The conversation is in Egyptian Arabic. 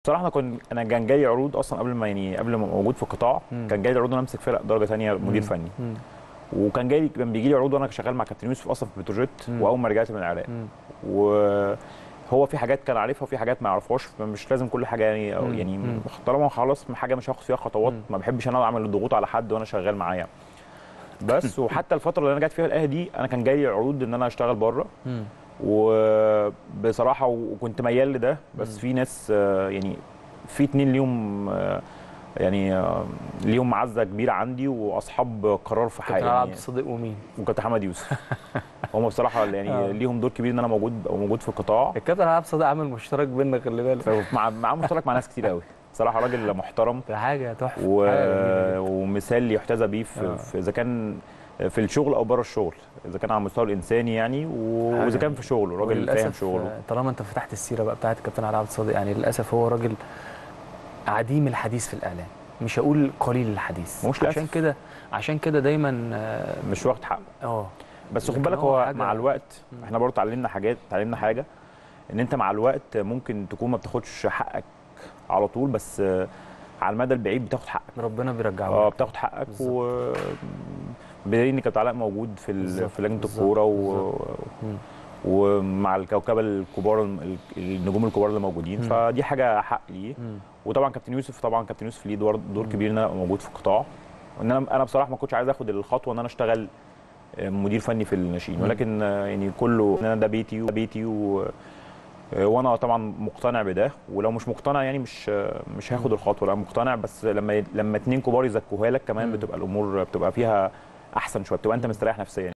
بصراحه انا كنت انا كان جاي عروض اصلا قبل ما يعني قبل ما موجود في القطاع مم. كان جاي لي عروض ان انا امسك فرق درجه ثانيه مدير مم. فني مم. وكان جاي لي كان بيجي لي عروض وانا شغال مع كابتن يوسف اصلا في بتروجيت مم. واول ما رجعت من العراق مم. وهو في حاجات كان عارفها وفي حاجات ما يعرفهاش فمش لازم كل حاجه يعني أو مم. يعني مم. طالما خلاص حاجه مش هاخد فيها خطوات مم. ما بحبش انا اعمل الضغوط على حد وانا شغال معايا بس وحتى الفتره اللي انا جت فيها الاهلي دي انا كان جاي لي عروض ان انا اشتغل بره مم. وبصراحه وكنت ميال لده بس مم. في ناس آه، يعني في اتنين ليهم آه، يعني آه، ليهم معزه كبيره عندي واصحاب قرار في كابتن حياتي عبد يعني الصديق ومين؟ وكابتن محمد يوسف هم بصراحه يعني آه. ليهم دور كبير ان انا موجود أبقى موجود في القطاع الكابتن عبد الصديق عامل مشترك بيننا خلي بالك مع مع مشترك مع ناس كتير قوي صراحه راجل محترم ده حاجه تحفه و... حاجة جميلة جدا. ومثال يحتذى بيه في, آه. في اذا كان في الشغل او بره الشغل اذا كان على المستوى الانساني يعني و- حاجة واذا كان في شغله راجل فاهم وللأسف، شغله آه، طالما انت فتحت السيره بقى بتاعت الكابتن علي عبد الصادق يعني للاسف هو راجل عديم الحديث في الاعلام مش هقول قليل الحديث مش للأسف. عشان كده عشان كده دايما اه مش واخد حقه اه بس خد لكن بالك هو هو حاجة- مع الوقت مم. احنا برضه اتعلمنا حاجات اتعلمنا حاجه ان انت مع الوقت ممكن تكون ما بتاخدش حقك على طول بس آه، على المدى البعيد بتاخد حقك ربنا بيرجعه اه لك. بتاخد حقك بالظبط. و بدليل ان كابتن علاء موجود في ال... بالظبط، في لجنه بالظبط، الكوره و... بالظبط. مم. ومع الكوكبه الكبار ال- النجوم الكبار اللي موجودين مم. فدي حاجه حق ليه مم. وطبعا كابتن يوسف طبعا كابتن يوسف ليه دور دور مم. كبير ان انا ابقى موجود في القطاع ان انا انا بصراحه ما كنتش عايز اخد الخطوه ان انا اشتغل مدير فني في الناشئين مم. ولكن يعني كله ان انا ده بيتي وده بيتي و... وانا طبعا مقتنع بده ولو مش مقتنع يعني مش مش هاخد الخطوه لا مقتنع بس لما لما اتنين كبار يزكوها لك كمان مم. بتبقى الامور بتبقى فيها احسن شويه بتبقى انت مستريح نفسيا